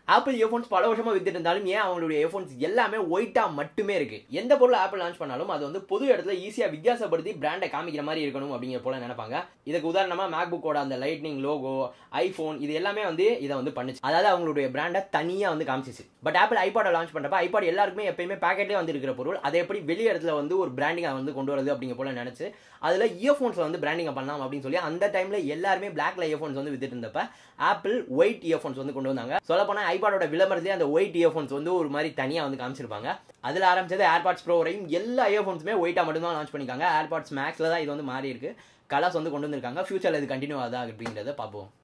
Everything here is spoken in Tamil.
ஆப்பிள் இயர்ஃபோன்ஸ் பல வருஷமா வித்துட்டு இருந்தாலும் ஏன் அவங்களுடைய இயர்ஃபோன்ஸ் எல்லாமே ஒயிட்டா மட்டுமே இருக்கு எந்த பொருள் ஆப்பிள் லான்ச் பண்ணாலும் அது வந்து பொது இடத்துல ஈஸியா வித்தியாசப்படுத்தி பிராண்டை காமிக்கிற மாதிரி இருக்கணும் அப்படிங்கிற போல நினைப்பாங்க இதுக்கு உதாரணமா மேக்புக்கோட அந்த லைட்னிங் லோகோ ஐபோன் இது எல்லாமே வந்து இதை வந்து பண்ணுச்சு அதாவது அவங்களுடைய பிராண்டை தனியா வந்து காமிச்சிச்சு பட் ஆப்பிள் ஐபாடை லான்ச் பண்றப்ப ஐபாட் எல்லாருக்குமே எப்பயுமே பேக்கெட்லேயே வந்து இருக்கிற பொருள் அதை எப்படி வெளி இடத்துல வந்து ஒரு பிராண்டிங்கை வந்து கொண்டு வரது அப்படிங்கிற போல நினைச்சு அதுல இயர்ஃபோன்ஸ் வந்து பிராண்டிங் பண்ணலாம் அப்படின்னு சொல்லி அந்த டைம்ல எல்லாருமே பிளாக்ல இயர்ஃபோன்ஸ் வந்து வித்துட்டு இருந்தப்ப ஆப்பிள் ஒயிட் இயர்ஃபோன்ஸ் வந்து கொண்டு வந்தாங்க சொல்ல போனா ஐபாடோட விளம்பரத்திலே அந்த ஒயிட் இயர்ஃபோன்ஸ் வந்து ஒரு மாதிரி தனியா வந்து காமிச்சிருப்பாங்க அதுல ஆரம்பிச்சது ஏர்பாட்ஸ் ப்ரோ வரையும் எல்லா இயர்ஃபோன்ஸுமே ஒயிட்டா மட்டும் தான் லான்ச் பண்ணிருக்காங்க ஏர்பாட்ஸ் மேக்ஸ்ல தான் இது வந்து மாறி இருக்கு கலர்ஸ் வந்து கொண்டு வந்திருக்காங்க ஃபியூச்சர்ல இது கண்டினியூ ஆகுதா அப்படின்றத பார்ப்போம்